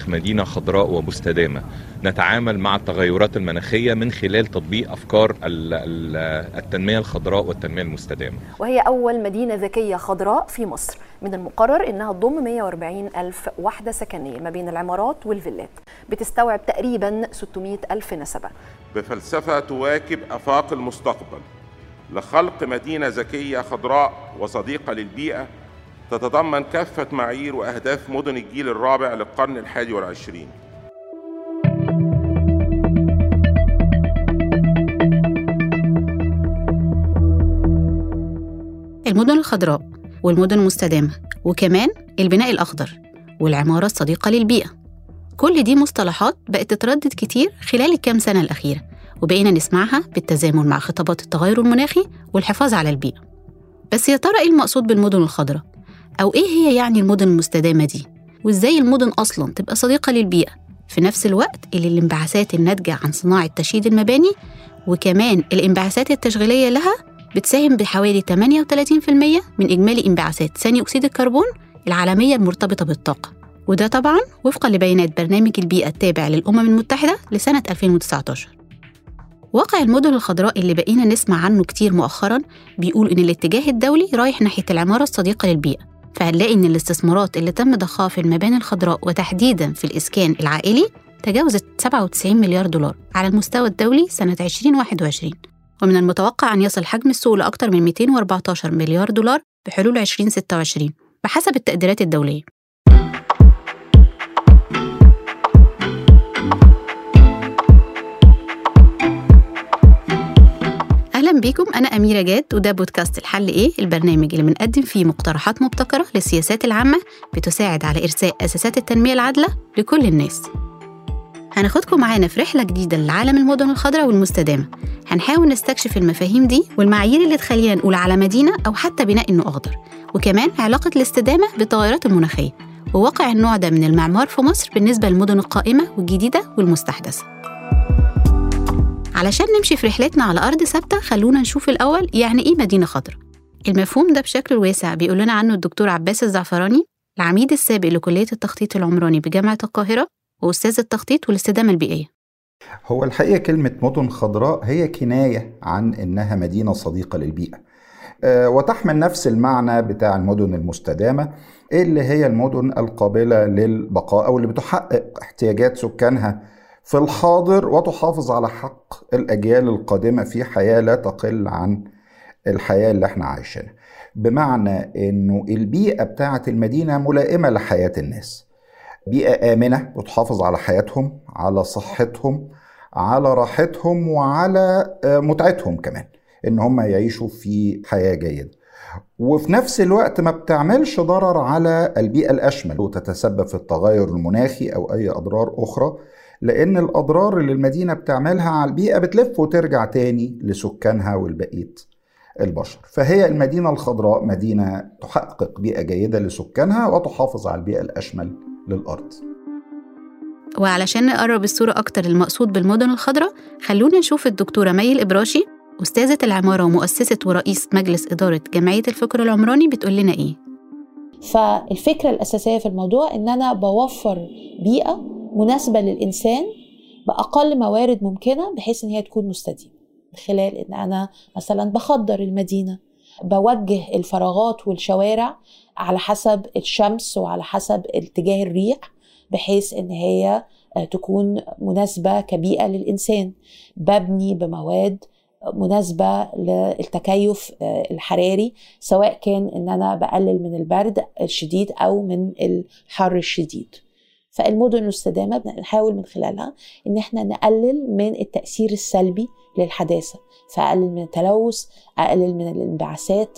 مدينة خضراء ومستدامة نتعامل مع التغيرات المناخية من خلال تطبيق أفكار التنمية الخضراء والتنمية المستدامة وهي أول مدينة ذكية خضراء في مصر من المقرر أنها تضم 140 ألف وحدة سكنية ما بين العمارات والفيلات بتستوعب تقريبا 600 ألف نسبة بفلسفة تواكب أفاق المستقبل لخلق مدينة ذكية خضراء وصديقة للبيئة تتضمن كافة معايير وأهداف مدن الجيل الرابع للقرن الحادي والعشرين المدن الخضراء والمدن المستدامة وكمان البناء الأخضر والعمارة الصديقة للبيئة كل دي مصطلحات بقت تتردد كتير خلال الكام سنة الأخيرة وبقينا نسمعها بالتزامن مع خطابات التغير المناخي والحفاظ على البيئة بس يا ترى إيه المقصود بالمدن الخضراء؟ أو إيه هي يعني المدن المستدامة دي؟ وإزاي المدن أصلاً تبقى صديقة للبيئة في نفس الوقت اللي الانبعاثات الناتجة عن صناعة تشييد المباني وكمان الانبعاثات التشغيلية لها بتساهم بحوالي 38% من إجمالي انبعاثات ثاني أكسيد الكربون العالمية المرتبطة بالطاقة وده طبعاً وفقاً لبيانات برنامج البيئة التابع للأمم المتحدة لسنة 2019 واقع المدن الخضراء اللي بقينا نسمع عنه كتير مؤخرا بيقول إن الاتجاه الدولي رايح ناحية العمارة الصديقة للبيئة فهنلاقي إن الاستثمارات اللي تم ضخها في المباني الخضراء وتحديداً في الإسكان العائلي تجاوزت 97 مليار دولار على المستوى الدولي سنة 2021 ومن المتوقع أن يصل حجم السوق لأكثر من 214 مليار دولار بحلول 2026 بحسب التقديرات الدولية اهلا بيكم انا اميره جاد وده بودكاست الحل ايه البرنامج اللي بنقدم فيه مقترحات مبتكره للسياسات العامه بتساعد على ارساء اساسات التنميه العادله لكل الناس هناخدكم معانا في رحله جديده لعالم المدن الخضراء والمستدامه هنحاول نستكشف المفاهيم دي والمعايير اللي تخلينا نقول على مدينه او حتى بناء انه اخضر وكمان علاقه الاستدامه بالتغيرات المناخيه وواقع النوع ده من المعمار في مصر بالنسبه للمدن القائمه والجديده والمستحدثه علشان نمشي في رحلتنا على أرض ثابتة خلونا نشوف الأول يعني إيه مدينة خضراء المفهوم ده بشكل واسع بيقول لنا عنه الدكتور عباس الزعفراني العميد السابق لكلية التخطيط العمراني بجامعة القاهرة وأستاذ التخطيط والاستدامة البيئية هو الحقيقة كلمة مدن خضراء هي كناية عن إنها مدينة صديقة للبيئة أه وتحمل نفس المعنى بتاع المدن المستدامة اللي هي المدن القابلة للبقاء أو اللي بتحقق احتياجات سكانها في الحاضر وتحافظ على حق الأجيال القادمة في حياة لا تقل عن الحياة اللي احنا عايشينها بمعنى انه البيئة بتاعة المدينة ملائمة لحياة الناس بيئة آمنة بتحافظ على حياتهم على صحتهم على راحتهم وعلى متعتهم كمان ان هم يعيشوا في حياة جيدة وفي نفس الوقت ما بتعملش ضرر على البيئة الأشمل وتتسبب في التغير المناخي أو أي أضرار أخرى لأن الأضرار اللي المدينة بتعملها على البيئة بتلف وترجع تاني لسكانها والبقية البشر فهي المدينة الخضراء مدينة تحقق بيئة جيدة لسكانها وتحافظ على البيئة الأشمل للأرض وعلشان نقرب الصورة أكتر المقصود بالمدن الخضراء خلونا نشوف الدكتورة مي الإبراشي أستاذة العمارة ومؤسسة ورئيس مجلس إدارة جمعية الفكر العمراني بتقول لنا إيه فالفكرة الأساسية في الموضوع إن أنا بوفر بيئة مناسبة للإنسان بأقل موارد ممكنة بحيث إن هي تكون مستديمة من خلال إن أنا مثلا بخضر المدينة بوجه الفراغات والشوارع على حسب الشمس وعلى حسب اتجاه الريح بحيث إن هي تكون مناسبة كبيئة للإنسان ببني بمواد مناسبة للتكيف الحراري سواء كان ان انا بقلل من البرد الشديد او من الحر الشديد فالمدن المستدامة بنحاول من خلالها ان احنا نقلل من التأثير السلبي للحداثة فأقلل من التلوث أقلل من الانبعاثات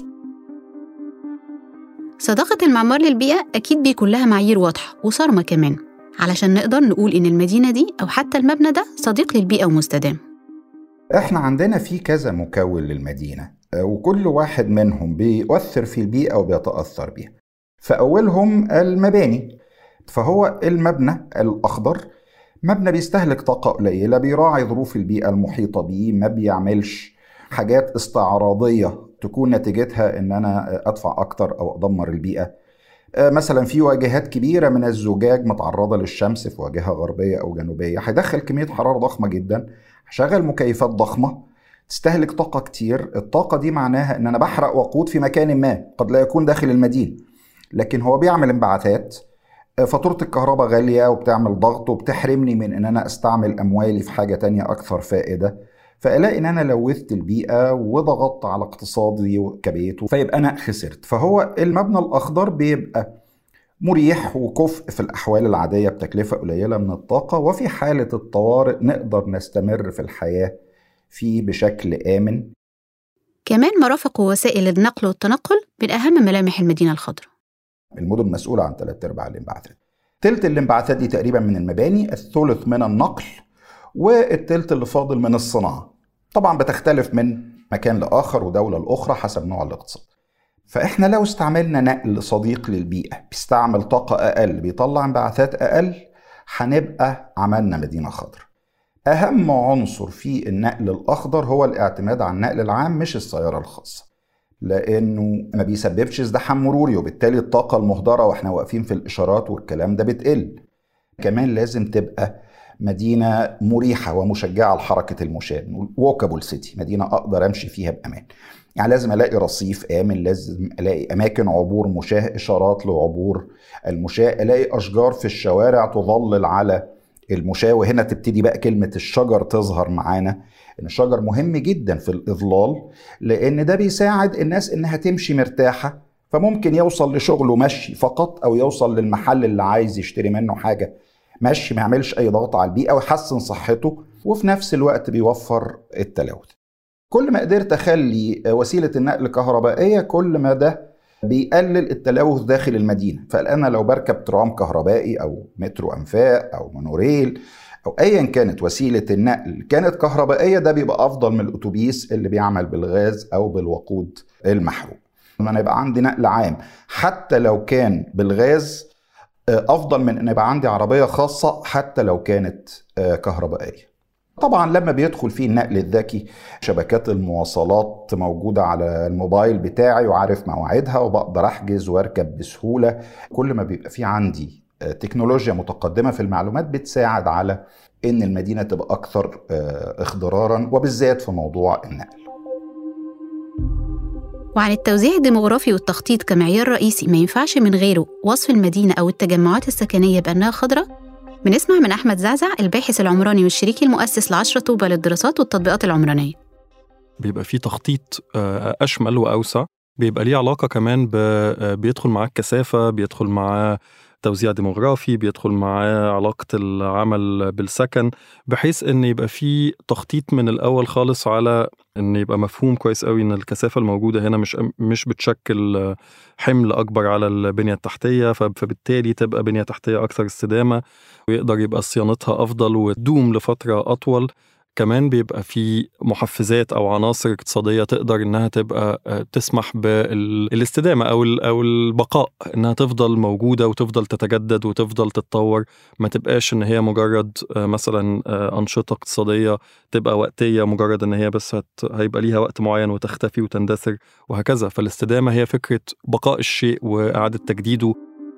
صداقة المعمار للبيئة أكيد بيكون لها معايير واضحة وصارمة كمان علشان نقدر نقول إن المدينة دي أو حتى المبنى ده صديق للبيئة ومستدام احنا عندنا في كذا مكون للمدينة وكل واحد منهم بيؤثر في البيئة وبيتأثر بيها فأولهم المباني فهو المبنى الأخضر مبنى بيستهلك طاقة قليلة بيراعي ظروف البيئة المحيطة بيه ما بيعملش حاجات استعراضية تكون نتيجتها ان انا ادفع اكتر او ادمر البيئة آه، مثلا في واجهات كبيرة من الزجاج متعرضة للشمس في واجهة غربية أو جنوبية هيدخل كمية حرارة ضخمة جدا هشغل مكيفات ضخمة تستهلك طاقة كتير الطاقة دي معناها إن أنا بحرق وقود في مكان ما قد لا يكون داخل المدينة لكن هو بيعمل انبعاثات آه، فاتورة الكهرباء غالية وبتعمل ضغط وبتحرمني من إن أنا أستعمل أموالي في حاجة تانية أكثر فائدة فالاقي ان انا لوثت البيئه وضغطت على اقتصادي كبيت فيبقى انا خسرت فهو المبنى الاخضر بيبقى مريح وكفء في الاحوال العاديه بتكلفه قليله من الطاقه وفي حاله الطوارئ نقدر نستمر في الحياه فيه بشكل امن كمان مرافق ووسائل النقل والتنقل من أهم ملامح المدينة الخضراء المدن مسؤوله عن ثلاث ارباع الانبعاثات تلت الانبعاثات دي تقريبا من المباني الثلث من النقل والتلت اللي فاضل من الصناعه طبعا بتختلف من مكان لاخر ودوله لاخرى حسب نوع الاقتصاد فاحنا لو استعملنا نقل صديق للبيئه بيستعمل طاقه اقل بيطلع انبعاثات اقل هنبقى عملنا مدينه خضراء اهم عنصر في النقل الاخضر هو الاعتماد على النقل العام مش السياره الخاصه لانه ما بيسببش ازدحام مروري وبالتالي الطاقه المهدره واحنا واقفين في الاشارات والكلام ده بتقل كمان لازم تبقى مدينة مريحة ومشجعة لحركة المشاة ووكابل سيتي مدينة أقدر أمشي فيها بأمان يعني لازم ألاقي رصيف آمن لازم ألاقي أماكن عبور مشاة إشارات لعبور المشاة ألاقي أشجار في الشوارع تظلل على المشاة وهنا تبتدي بقى كلمة الشجر تظهر معانا إن الشجر مهم جدا في الإظلال لأن ده بيساعد الناس إنها تمشي مرتاحة فممكن يوصل لشغله مشي فقط أو يوصل للمحل اللي عايز يشتري منه حاجة ماشي ما يعملش اي ضغط على البيئه ويحسن صحته وفي نفس الوقت بيوفر التلوث كل ما قدرت اخلي وسيله النقل كهربائيه كل ما ده بيقلل التلوث داخل المدينه فانا لو بركب ترام كهربائي او مترو انفاق او مونوريل او ايا كانت وسيله النقل كانت كهربائيه ده بيبقى افضل من الاتوبيس اللي بيعمل بالغاز او بالوقود المحروق لما انا يبقى عندي نقل عام حتى لو كان بالغاز افضل من ان يبقى عندي عربيه خاصه حتى لو كانت كهربائيه طبعا لما بيدخل فيه النقل الذكي شبكات المواصلات موجوده على الموبايل بتاعي وعارف مواعيدها وبقدر احجز واركب بسهوله كل ما بيبقى في عندي تكنولوجيا متقدمه في المعلومات بتساعد على ان المدينه تبقى اكثر اخضرارا وبالذات في موضوع النقل وعن التوزيع الديموغرافي والتخطيط كمعيار رئيسي ما ينفعش من غيره وصف المدينة أو التجمعات السكنية بأنها خضراء بنسمع من أحمد زعزع الباحث العمراني والشريك المؤسس لعشرة طوبة للدراسات والتطبيقات العمرانية بيبقى فيه تخطيط أشمل وأوسع بيبقى ليه علاقة كمان بيدخل معاه الكثافة بيدخل معاه توزيع ديموغرافي بيدخل معاه علاقة العمل بالسكن بحيث ان يبقى في تخطيط من الاول خالص على ان يبقى مفهوم كويس قوي ان الكثافة الموجودة هنا مش مش بتشكل حمل اكبر على البنية التحتية فبالتالي تبقى بنية تحتية اكثر استدامة ويقدر يبقى صيانتها افضل وتدوم لفترة اطول كمان بيبقى في محفزات او عناصر اقتصاديه تقدر انها تبقى تسمح بالاستدامه او او البقاء انها تفضل موجوده وتفضل تتجدد وتفضل تتطور ما تبقاش ان هي مجرد مثلا انشطه اقتصاديه تبقى وقتيه مجرد ان هي بس هت هيبقى ليها وقت معين وتختفي وتندثر وهكذا فالاستدامه هي فكره بقاء الشيء واعاده تجديده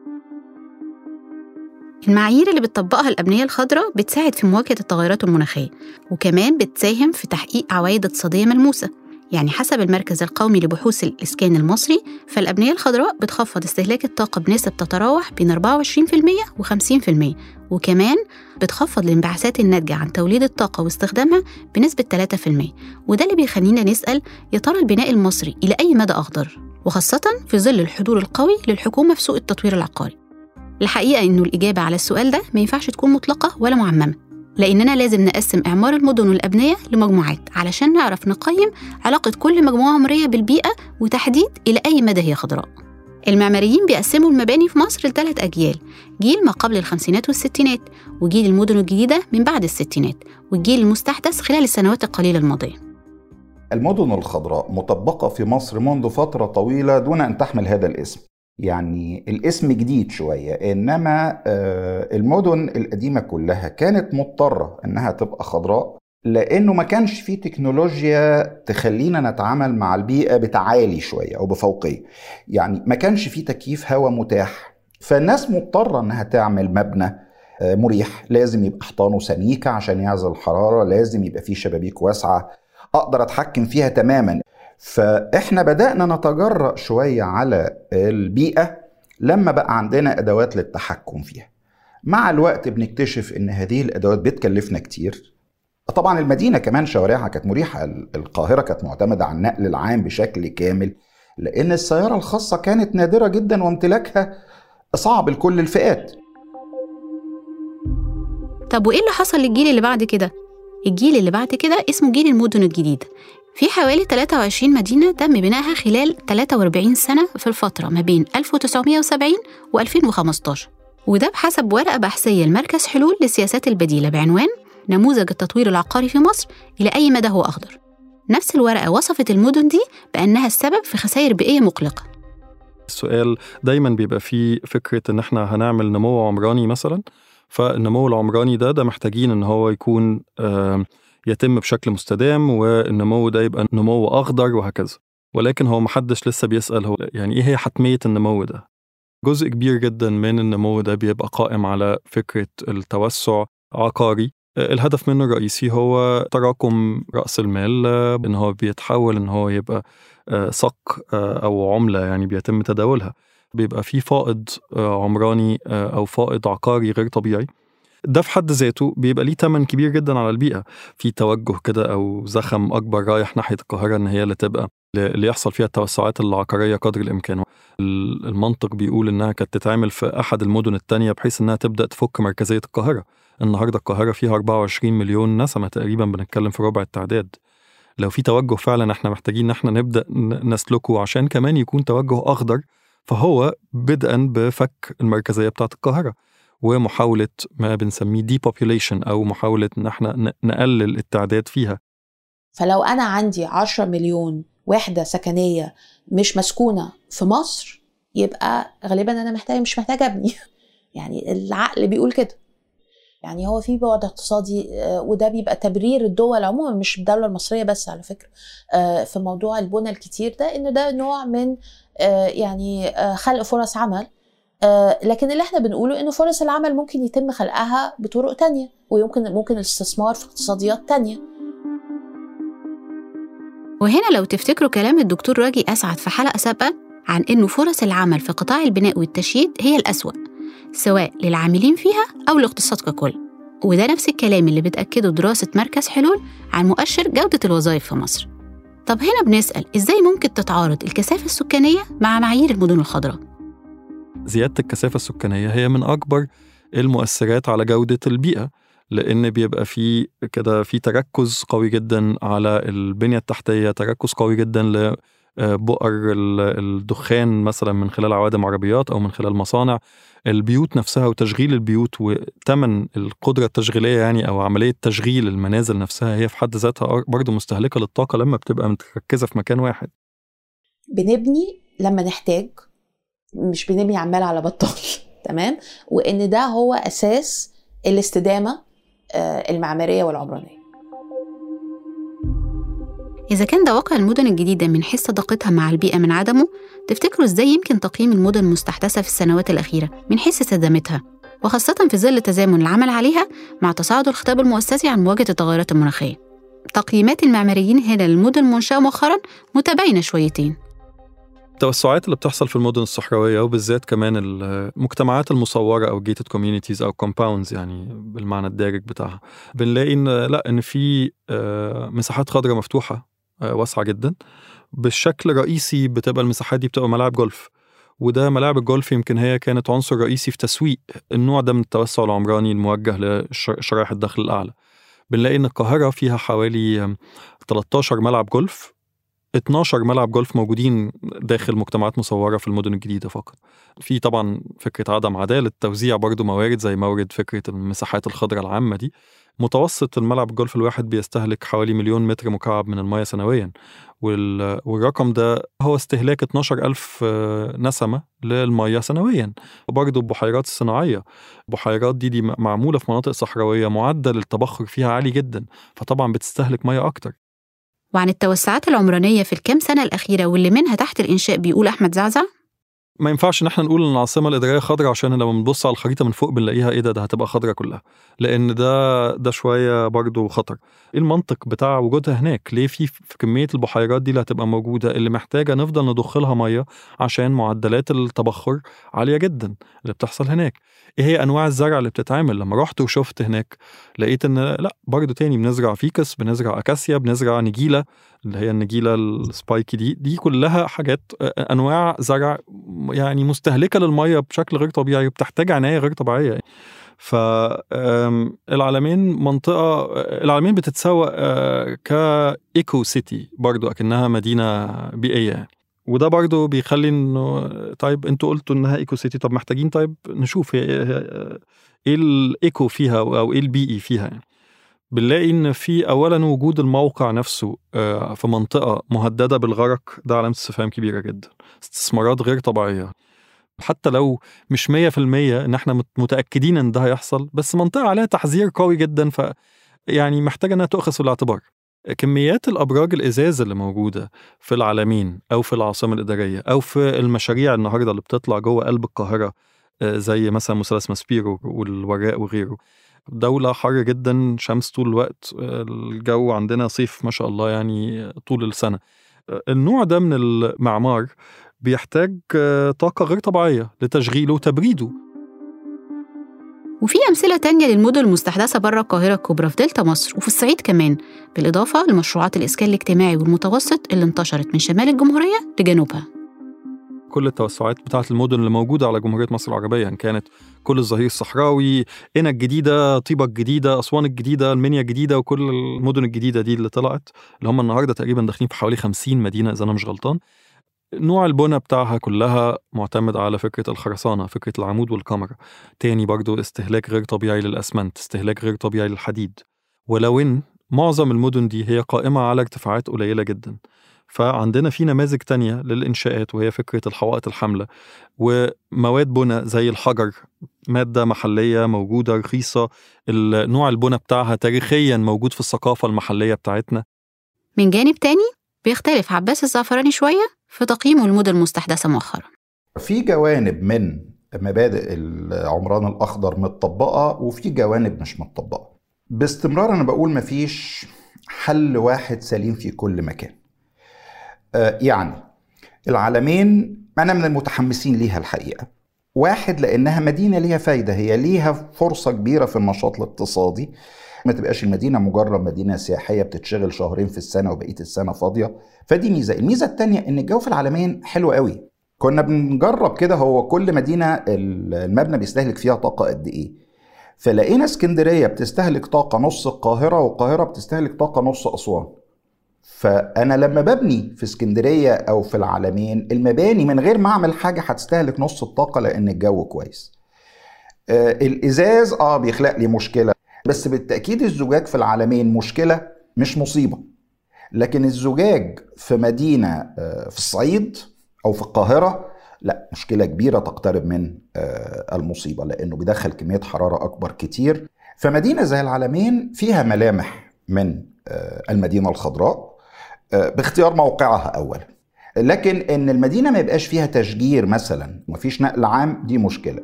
المعايير اللي بتطبقها الأبنية الخضراء بتساعد في مواجهة التغيرات المناخية وكمان بتساهم في تحقيق عوائد اقتصادية ملموسة يعني حسب المركز القومي لبحوث الإسكان المصري فالأبنية الخضراء بتخفض استهلاك الطاقة بنسب تتراوح بين 24% و50% وكمان بتخفض الانبعاثات الناتجة عن توليد الطاقة واستخدامها بنسبة 3% وده اللي بيخلينا نسأل يا ترى البناء المصري إلى أي مدى أخضر وخاصة في ظل الحضور القوي للحكومة في سوق التطوير العقاري الحقيقة إنه الإجابة على السؤال ده ما ينفعش تكون مطلقة ولا معممة لأننا لازم نقسم إعمار المدن والأبنية لمجموعات علشان نعرف نقيم علاقة كل مجموعة عمرية بالبيئة وتحديد إلى أي مدى هي خضراء المعماريين بيقسموا المباني في مصر لثلاث أجيال جيل ما قبل الخمسينات والستينات وجيل المدن الجديدة من بعد الستينات والجيل المستحدث خلال السنوات القليلة الماضية المدن الخضراء مطبقة في مصر منذ فترة طويلة دون أن تحمل هذا الاسم يعني الاسم جديد شوية إنما المدن القديمة كلها كانت مضطرة إنها تبقى خضراء لانه ما كانش في تكنولوجيا تخلينا نتعامل مع البيئه بتعالي شويه او بفوقيه يعني ما كانش في تكييف هواء متاح فالناس مضطره انها تعمل مبنى آه، مريح لازم يبقى حيطانه سميكه عشان يعزل الحراره لازم يبقى فيه شبابيك واسعه اقدر اتحكم فيها تماما فاحنا بدانا نتجرأ شويه على البيئه لما بقى عندنا ادوات للتحكم فيها مع الوقت بنكتشف ان هذه الادوات بتكلفنا كتير طبعا المدينه كمان شوارعها كانت مريحه القاهره كانت معتمده على النقل العام بشكل كامل لان السياره الخاصه كانت نادره جدا وامتلاكها صعب لكل الفئات طب وإيه اللي حصل للجيل اللي بعد كده؟ الجيل اللي بعد كده اسمه جيل المدن الجديدة في حوالي 23 مدينة تم بنائها خلال 43 سنة في الفترة ما بين 1970 و 2015 وده بحسب ورقة بحثية لمركز حلول للسياسات البديلة بعنوان نموذج التطوير العقاري في مصر إلى أي مدى هو أخضر نفس الورقة وصفت المدن دي بأنها السبب في خسائر بيئية مقلقة السؤال دايما بيبقى فيه فكرة إن إحنا هنعمل نمو عمراني مثلا فالنمو العمراني ده ده محتاجين إن هو يكون آه، يتم بشكل مستدام والنمو ده يبقى نمو أخضر وهكذا ولكن هو محدش لسه بيسأل هو يعني إيه هي حتمية النمو ده جزء كبير جدا من النمو ده بيبقى قائم على فكرة التوسع عقاري الهدف منه الرئيسي هو تراكم رأس المال إن هو بيتحول إن هو يبقى آه، صك آه، أو عملة يعني بيتم تداولها بيبقى في فائض آه، عمراني أو فائض عقاري غير طبيعي ده في حد ذاته بيبقى ليه تمن كبير جدا على البيئة في توجه كده أو زخم أكبر رايح ناحية القاهرة إن هي اللي تبقى اللي يحصل فيها التوسعات العقارية قدر الإمكان المنطق بيقول إنها كانت تتعمل في أحد المدن التانية بحيث إنها تبدأ تفك مركزية القاهرة النهاردة القاهرة فيها 24 مليون نسمة تقريبا بنتكلم في ربع التعداد لو في توجه فعلا احنا محتاجين ان احنا نبدا نسلكه عشان كمان يكون توجه اخضر فهو بدءا بفك المركزيه بتاعت القاهره ومحاوله ما بنسميه دي population او محاوله ان احنا نقلل التعداد فيها فلو انا عندي 10 مليون وحده سكنيه مش مسكونه في مصر يبقى غالبا انا محتاج مش محتاج ابني يعني العقل بيقول كده يعني هو في بعد اقتصادي آه، وده بيبقى تبرير الدول عموما مش الدوله المصريه بس على فكره آه، في موضوع البنى الكتير ده ان ده نوع من آه، يعني خلق فرص عمل لكن اللي احنا بنقوله انه فرص العمل ممكن يتم خلقها بطرق تانية ويمكن ممكن الاستثمار في اقتصاديات تانية وهنا لو تفتكروا كلام الدكتور راجي أسعد في حلقة سابقة عن إنه فرص العمل في قطاع البناء والتشييد هي الأسوأ سواء للعاملين فيها أو الاقتصاد ككل وده نفس الكلام اللي بتأكده دراسة مركز حلول عن مؤشر جودة الوظائف في مصر طب هنا بنسأل إزاي ممكن تتعارض الكثافة السكانية مع معايير المدن الخضراء؟ زيادة الكثافة السكانية هي من أكبر المؤثرات على جودة البيئة لأن بيبقى في كده في تركز قوي جدا على البنية التحتية تركز قوي جدا بؤر الدخان مثلا من خلال عوادم عربيات او من خلال مصانع البيوت نفسها وتشغيل البيوت وثمن القدره التشغيليه يعني او عمليه تشغيل المنازل نفسها هي في حد ذاتها برضه مستهلكه للطاقه لما بتبقى متركزه في مكان واحد بنبني لما نحتاج مش بنبني عمال على بطال تمام وان ده هو اساس الاستدامه آه، المعماريه والعمرانيه إذا كان ده واقع المدن الجديدة من حيث صداقتها مع البيئة من عدمه تفتكروا إزاي يمكن تقييم المدن المستحدثة في السنوات الأخيرة من حيث استدامتها وخاصة في ظل تزامن العمل عليها مع تصاعد الخطاب المؤسسي عن مواجهة التغيرات المناخية تقييمات المعماريين هنا للمدن المنشأة مؤخرا متباينة شويتين التوسعات اللي بتحصل في المدن الصحراوية وبالذات كمان المجتمعات المصورة أو gated communities أو compounds يعني بالمعنى الدارج بتاعها بنلاقي إن لا إن في آه، مساحات خضراء مفتوحة آه، واسعه جدا بالشكل الرئيسي بتبقى المساحات دي بتبقى ملاعب جولف وده ملاعب الجولف يمكن هي كانت عنصر رئيسي في تسويق النوع ده من التوسع العمراني الموجه لشرائح الدخل الاعلى بنلاقي ان القاهره فيها حوالي 13 ملعب جولف 12 ملعب جولف موجودين داخل مجتمعات مصورة في المدن الجديدة فقط في طبعا فكرة عدم عدالة توزيع برضو موارد زي مورد فكرة المساحات الخضراء العامة دي متوسط الملعب الجولف الواحد بيستهلك حوالي مليون متر مكعب من المياه سنويا وال... والرقم ده هو استهلاك 12 ألف نسمة للمياه سنويا وبرضه البحيرات الصناعية البحيرات دي دي معمولة في مناطق صحراوية معدل التبخر فيها عالي جدا فطبعا بتستهلك مياه أكتر وعن التوسعات العمرانية في الكام سنة الأخيرة واللي منها تحت الإنشاء بيقول أحمد زعزع ما ينفعش ان احنا نقول ان العاصمه الاداريه خضراء عشان لما بنبص على الخريطه من فوق بنلاقيها ايه ده ده هتبقى خضراء كلها لان ده ده شويه برضه خطر ايه المنطق بتاع وجودها هناك ليه في في كميه البحيرات دي اللي هتبقى موجوده اللي محتاجه نفضل نضخ لها ميه عشان معدلات التبخر عاليه جدا اللي بتحصل هناك ايه هي انواع الزرع اللي بتتعمل لما رحت وشفت هناك لقيت ان لا برضه تاني بنزرع فيكس بنزرع اكاسيا بنزرع نجيله اللي هي النجيله السبايكي دي دي كلها حاجات انواع زرع يعني مستهلكه للميه بشكل غير طبيعي وبتحتاج عنايه غير طبيعيه فالعلمين منطقة العلمين بتتسوق كإيكو سيتي برضو أكنها مدينة بيئية يعني وده برضو بيخلي انه طيب انتوا قلتوا انها ايكو سيتي طب محتاجين طيب نشوف ايه الايكو فيها او ايه البيئي فيها يعني بنلاقي ان في اولا وجود الموقع نفسه في منطقه مهدده بالغرق ده علامه استفهام كبيره جدا استثمارات غير طبيعيه حتى لو مش 100% ان احنا متاكدين ان ده هيحصل بس منطقه عليها تحذير قوي جدا ف يعني محتاجه انها تؤخذ في الاعتبار كميات الابراج الازاز اللي موجوده في العالمين او في العاصمه الاداريه او في المشاريع النهارده اللي بتطلع جوه قلب القاهره زي مثلا مثلث ماسبيرو والوراق وغيره دولة حر جدا شمس طول الوقت الجو عندنا صيف ما شاء الله يعني طول السنة النوع ده من المعمار بيحتاج طاقة غير طبيعية لتشغيله وتبريده وفي أمثلة تانية للمدن المستحدثة بره القاهرة الكبرى في دلتا مصر وفي الصعيد كمان بالإضافة لمشروعات الإسكان الاجتماعي والمتوسط اللي انتشرت من شمال الجمهورية لجنوبها كل التوسعات بتاعة المدن اللي موجودة على جمهورية مصر العربية إن كانت كل الظهير الصحراوي قنا الجديدة طيبة الجديدة أسوان الجديدة المنيا الجديدة وكل المدن الجديدة دي اللي طلعت اللي هم النهاردة تقريبا داخلين في حوالي 50 مدينة إذا أنا مش غلطان نوع البنى بتاعها كلها معتمد على فكرة الخرسانة فكرة العمود والكاميرا تاني برضو استهلاك غير طبيعي للأسمنت استهلاك غير طبيعي للحديد ولو إن معظم المدن دي هي قائمة على ارتفاعات قليلة جدا فعندنا في نماذج تانية للإنشاءات وهي فكرة الحوائط الحاملة ومواد بناء زي الحجر مادة محلية موجودة رخيصة نوع البنى بتاعها تاريخيا موجود في الثقافة المحلية بتاعتنا من جانب تاني بيختلف عباس الزعفراني شوية في تقييمه المدن المستحدثة مؤخرا في جوانب من مبادئ العمران الأخضر متطبقة وفي جوانب مش متطبقة باستمرار أنا بقول مفيش حل واحد سليم في كل مكان يعني العالمين أنا من المتحمسين ليها الحقيقة واحد لأنها مدينة ليها فايدة هي ليها فرصة كبيرة في النشاط الاقتصادي ما تبقاش المدينة مجرد مدينة سياحية بتتشغل شهرين في السنة وبقية السنة فاضية فدي ميزة الميزة التانية إن الجو في العالمين حلو قوي كنا بنجرب كده هو كل مدينة المبنى بيستهلك فيها طاقة قد إيه فلقينا اسكندرية بتستهلك طاقة نص القاهرة والقاهرة بتستهلك طاقة نص أسوان فانا لما ببني في اسكندريه او في العالمين المباني من غير ما اعمل حاجه هتستهلك نص الطاقه لان الجو كويس آه الازاز اه بيخلق لي مشكله بس بالتاكيد الزجاج في العالمين مشكله مش مصيبه لكن الزجاج في مدينه آه في الصعيد او في القاهره لا مشكله كبيره تقترب من آه المصيبه لانه بيدخل كميه حراره اكبر كتير فمدينه زي العالمين فيها ملامح من المدينه الخضراء باختيار موقعها اولا لكن ان المدينه ما يبقاش فيها تشجير مثلا ومفيش نقل عام دي مشكله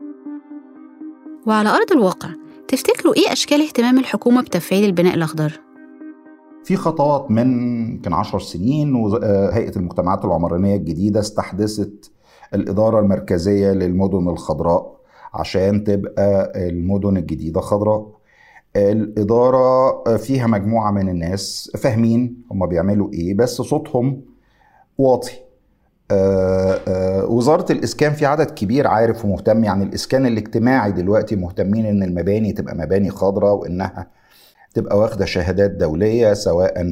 وعلى ارض الواقع تفتكروا ايه اشكال اهتمام الحكومه بتفعيل البناء الاخضر في خطوات من يمكن 10 سنين هيئه المجتمعات العمرانيه الجديده استحدثت الاداره المركزيه للمدن الخضراء عشان تبقى المدن الجديده خضراء الإدارة فيها مجموعة من الناس فاهمين هم بيعملوا إيه بس صوتهم واطي آآ آآ وزارة الإسكان في عدد كبير عارف ومهتم يعني الإسكان الاجتماعي دلوقتي مهتمين إن المباني تبقى مباني خضراء وإنها تبقى واخدة شهادات دولية سواء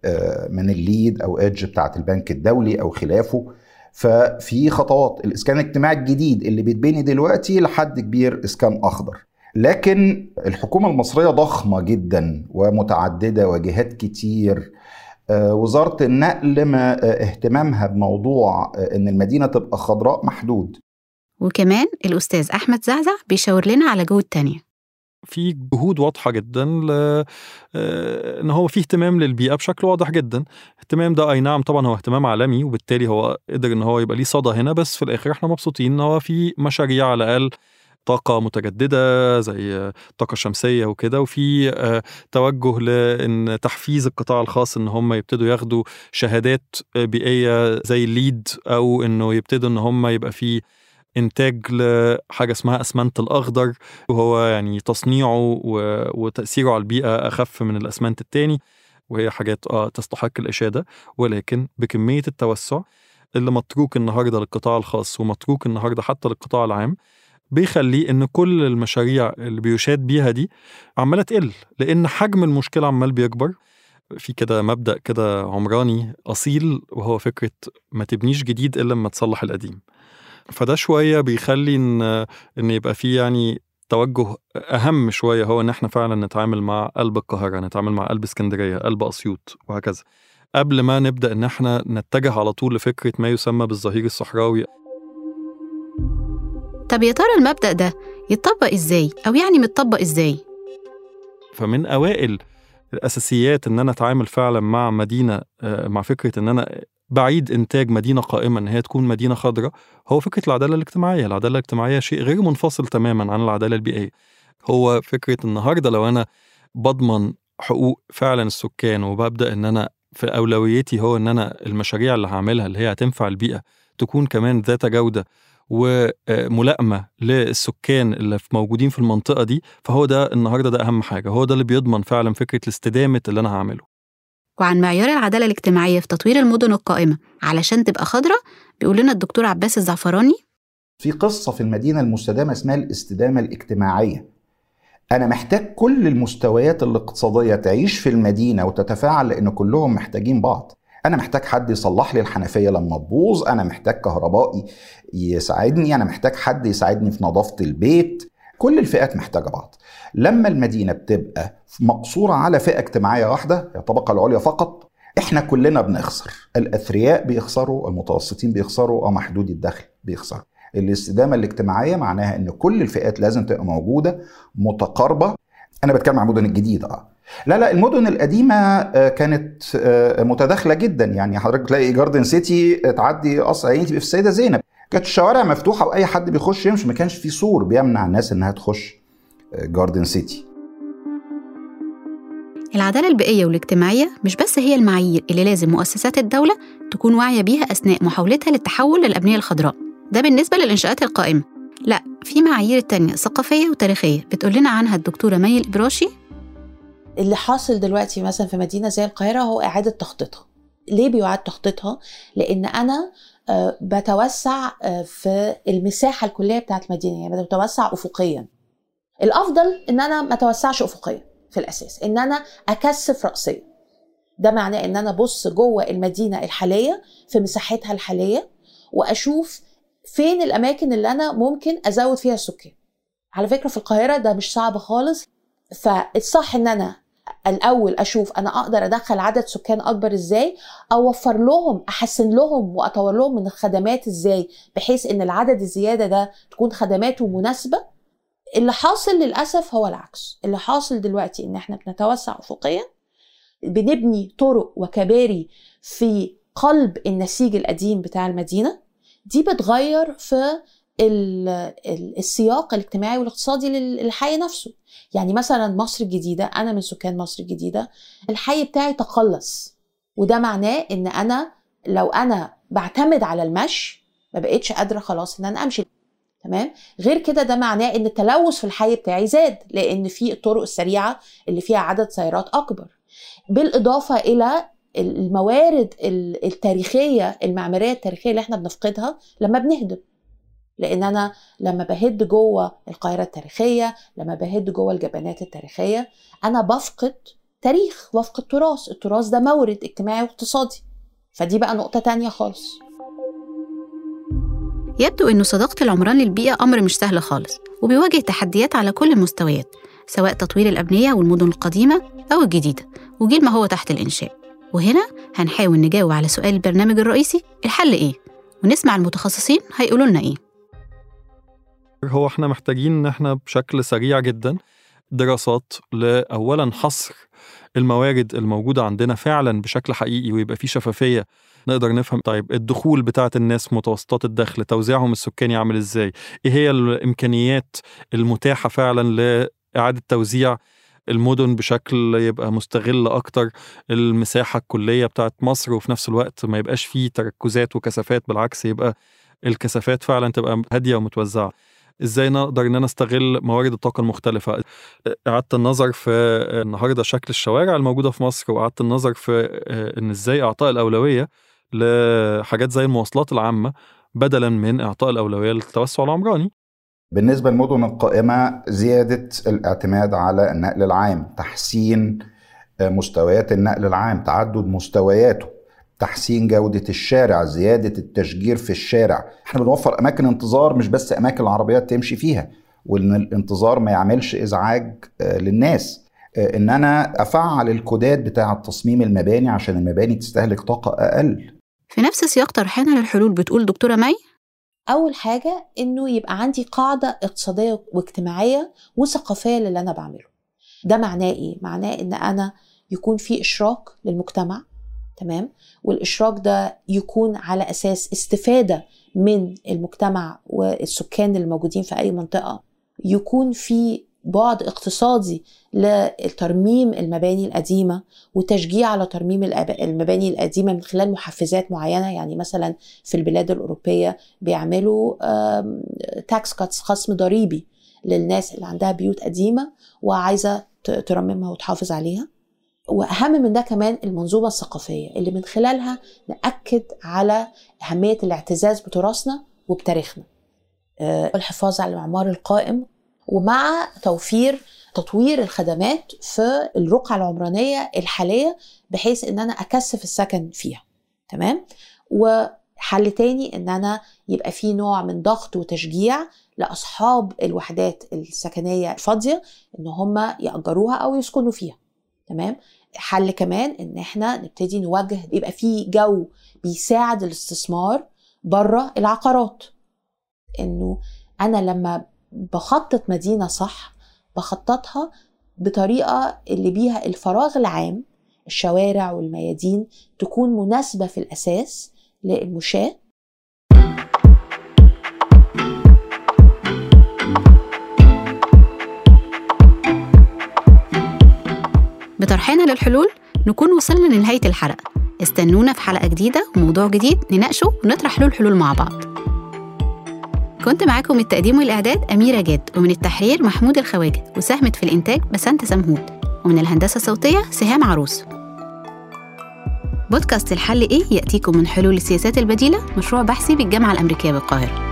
من الليد او ايدج بتاعه البنك الدولي او خلافه ففي خطوات الاسكان الاجتماعي الجديد اللي بيتبني دلوقتي لحد كبير اسكان اخضر لكن الحكومه المصريه ضخمه جدا ومتعدده وجهات كتير وزاره النقل ما اهتمامها بموضوع ان المدينه تبقى خضراء محدود وكمان الاستاذ احمد زعزع بيشاور لنا على جهود تانية في جهود واضحه جدا ل... ان هو في اهتمام للبيئه بشكل واضح جدا اهتمام ده اي نعم طبعا هو اهتمام عالمي وبالتالي هو قدر ان هو يبقى ليه صدى هنا بس في الاخر احنا مبسوطين ان هو في مشاريع على الاقل طاقة متجددة زي الطاقة الشمسية وكده وفي توجه لأن تحفيز القطاع الخاص إن هم يبتدوا ياخدوا شهادات بيئية زي الليد أو إنه يبتدوا إن هم يبقى في إنتاج لحاجة اسمها أسمنت الأخضر وهو يعني تصنيعه وتأثيره على البيئة أخف من الأسمنت التاني وهي حاجات آه تستحق الإشادة ولكن بكمية التوسع اللي متروك النهارده للقطاع الخاص ومتروك النهارده حتى للقطاع العام بيخليه ان كل المشاريع اللي بيشاد بيها دي عماله تقل لان حجم المشكله عمال بيكبر في كده مبدا كده عمراني اصيل وهو فكره ما تبنيش جديد الا لما تصلح القديم فده شويه بيخلي ان ان يبقى في يعني توجه اهم شويه هو ان احنا فعلا نتعامل مع قلب القاهره نتعامل مع قلب اسكندريه قلب اسيوط وهكذا قبل ما نبدا ان احنا نتجه على طول لفكره ما يسمى بالظهير الصحراوي طب يا ترى المبدأ ده يتطبق ازاي أو يعني متطبق ازاي؟ فمن أوائل الأساسيات إن أنا أتعامل فعلا مع مدينة مع فكرة إن أنا بعيد إنتاج مدينة قائمة إن هي تكون مدينة خضراء هو فكرة العدالة الاجتماعية، العدالة الاجتماعية شيء غير منفصل تماما عن العدالة البيئية. هو فكرة النهاردة لو أنا بضمن حقوق فعلا السكان وببدأ إن أنا في أولويتي هو إن أنا المشاريع اللي هعملها اللي هي هتنفع البيئة تكون كمان ذات جودة وملائمه للسكان اللي موجودين في المنطقه دي فهو ده النهارده ده اهم حاجه هو ده اللي بيضمن فعلا فكره الاستدامه اللي انا هعمله وعن معيار العداله الاجتماعيه في تطوير المدن القائمه علشان تبقى خضراء بيقول لنا الدكتور عباس الزعفراني في قصه في المدينه المستدامه اسمها الاستدامه الاجتماعيه انا محتاج كل المستويات الاقتصاديه تعيش في المدينه وتتفاعل لان كلهم محتاجين بعض انا محتاج حد يصلح لي الحنفيه لما تبوظ انا محتاج كهربائي يساعدني انا محتاج حد يساعدني في نظافه البيت كل الفئات محتاجه بعض لما المدينه بتبقى مقصوره على فئه اجتماعيه واحده الطبقه العليا فقط احنا كلنا بنخسر الاثرياء بيخسروا المتوسطين بيخسروا ومحدود الدخل بيخسروا الاستدامه الاجتماعيه معناها ان كل الفئات لازم تبقى موجوده متقاربه انا بتكلم عن المدن الجديده اه لا لا المدن القديمة كانت متداخلة جدا يعني حضرتك تلاقي جاردن سيتي تعدي قصر عيني تبقى في السيدة زينب كانت الشوارع مفتوحة وأي حد بيخش يمشي ما كانش في سور بيمنع الناس إنها تخش جاردن سيتي العدالة البيئية والاجتماعية مش بس هي المعايير اللي لازم مؤسسات الدولة تكون واعية بيها أثناء محاولتها للتحول للأبنية الخضراء ده بالنسبة للإنشاءات القائمة لا في معايير تانية ثقافية وتاريخية بتقول لنا عنها الدكتورة مي الإبراشي اللي حاصل دلوقتي مثلا في مدينه زي القاهره هو اعاده تخطيطها ليه بيعاد تخطيطها لان انا بتوسع في المساحه الكليه بتاعت المدينه يعني بتوسع افقيا الافضل ان انا ما اتوسعش افقيا في الاساس ان انا اكثف راسيا ده معناه ان انا ابص جوه المدينه الحاليه في مساحتها الحاليه واشوف فين الاماكن اللي انا ممكن ازود فيها السكان على فكره في القاهره ده مش صعب خالص فالصح ان انا الاول اشوف انا اقدر ادخل عدد سكان اكبر ازاي اوفر لهم احسن لهم واطور لهم من الخدمات ازاي بحيث ان العدد الزياده ده تكون خدماته مناسبه اللي حاصل للاسف هو العكس اللي حاصل دلوقتي ان احنا بنتوسع افقيا بنبني طرق وكباري في قلب النسيج القديم بتاع المدينه دي بتغير في السياق الاجتماعي والاقتصادي للحي نفسه يعني مثلا مصر الجديدة أنا من سكان مصر الجديدة الحي بتاعي تقلص وده معناه إن أنا لو أنا بعتمد على المشي ما بقتش قادرة خلاص إن أنا أمشي تمام غير كده ده معناه ان التلوث في الحي بتاعي زاد لان في الطرق السريعه اللي فيها عدد سيارات اكبر بالاضافه الى الموارد التاريخيه المعماريه التاريخيه اللي احنا بنفقدها لما بنهدم لان انا لما بهد جوه القاهره التاريخيه لما بهد جوه الجبانات التاريخيه انا بفقد تاريخ وفق التراث التراث ده مورد اجتماعي واقتصادي فدي بقى نقطة تانية خالص يبدو إنه صداقة العمران للبيئة أمر مش سهل خالص وبيواجه تحديات على كل المستويات سواء تطوير الأبنية والمدن القديمة أو الجديدة وجيل ما هو تحت الإنشاء وهنا هنحاول نجاوب على سؤال البرنامج الرئيسي الحل إيه؟ ونسمع المتخصصين هيقولوا لنا إيه هو احنا محتاجين ان احنا بشكل سريع جدا دراسات لاولا حصر الموارد الموجوده عندنا فعلا بشكل حقيقي ويبقى في شفافيه نقدر نفهم طيب الدخول بتاعه الناس متوسطات الدخل توزيعهم السكاني عامل ازاي ايه هي الامكانيات المتاحه فعلا لاعاده توزيع المدن بشكل يبقى مستغل اكتر المساحه الكليه بتاعت مصر وفي نفس الوقت ما يبقاش فيه تركزات وكثافات بالعكس يبقى الكثافات فعلا تبقى هاديه ومتوزعه ازاي نقدر ان انا استغل موارد الطاقه المختلفه اعاده النظر في النهارده شكل الشوارع الموجوده في مصر واعاده النظر في ان ازاي اعطاء الاولويه لحاجات زي المواصلات العامه بدلا من اعطاء الاولويه للتوسع العمراني بالنسبة للمدن القائمة زيادة الاعتماد على النقل العام تحسين مستويات النقل العام تعدد مستوياته تحسين جودة الشارع زيادة التشجير في الشارع احنا بنوفر أماكن انتظار مش بس أماكن العربيات تمشي فيها وإن الانتظار ما يعملش إزعاج للناس إن أنا أفعل الكودات بتاع تصميم المباني عشان المباني تستهلك طاقة أقل في نفس سياق طرحنا للحلول بتقول دكتورة مي أول حاجة إنه يبقى عندي قاعدة اقتصادية واجتماعية وثقافية للي أنا بعمله ده معناه إيه؟ معناه إن أنا يكون في إشراك للمجتمع تمام والإشراك ده يكون على أساس استفادة من المجتمع والسكان الموجودين في أي منطقة يكون في بعد اقتصادي لترميم المباني القديمة وتشجيع على ترميم المباني القديمة من خلال محفزات معينة يعني مثلا في البلاد الأوروبية بيعملوا تاكس كاتس خصم ضريبي للناس اللي عندها بيوت قديمة وعايزة ترممها وتحافظ عليها واهم من ده كمان المنظومه الثقافيه اللي من خلالها ناكد على اهميه الاعتزاز بتراثنا وبتاريخنا الحفاظ على المعمار القائم ومع توفير تطوير الخدمات في الرقعة العمرانية الحالية بحيث ان انا اكثف السكن فيها تمام وحل تاني ان انا يبقى في نوع من ضغط وتشجيع لاصحاب الوحدات السكنية الفاضية ان هم يأجروها او يسكنوا فيها تمام حل كمان ان احنا نبتدي نوجه يبقى في جو بيساعد الاستثمار بره العقارات انه انا لما بخطط مدينه صح بخططها بطريقه اللي بيها الفراغ العام الشوارع والميادين تكون مناسبه في الاساس للمشاه بطرحنا للحلول نكون وصلنا لنهاية الحلقة استنونا في حلقة جديدة وموضوع جديد نناقشه ونطرح له الحلول مع بعض كنت معاكم من التقديم والإعداد أميرة جاد ومن التحرير محمود الخواجة وساهمت في الإنتاج بسنت سمهود ومن الهندسة الصوتية سهام عروس بودكاست الحل إيه يأتيكم من حلول السياسات البديلة مشروع بحثي بالجامعة الأمريكية بالقاهرة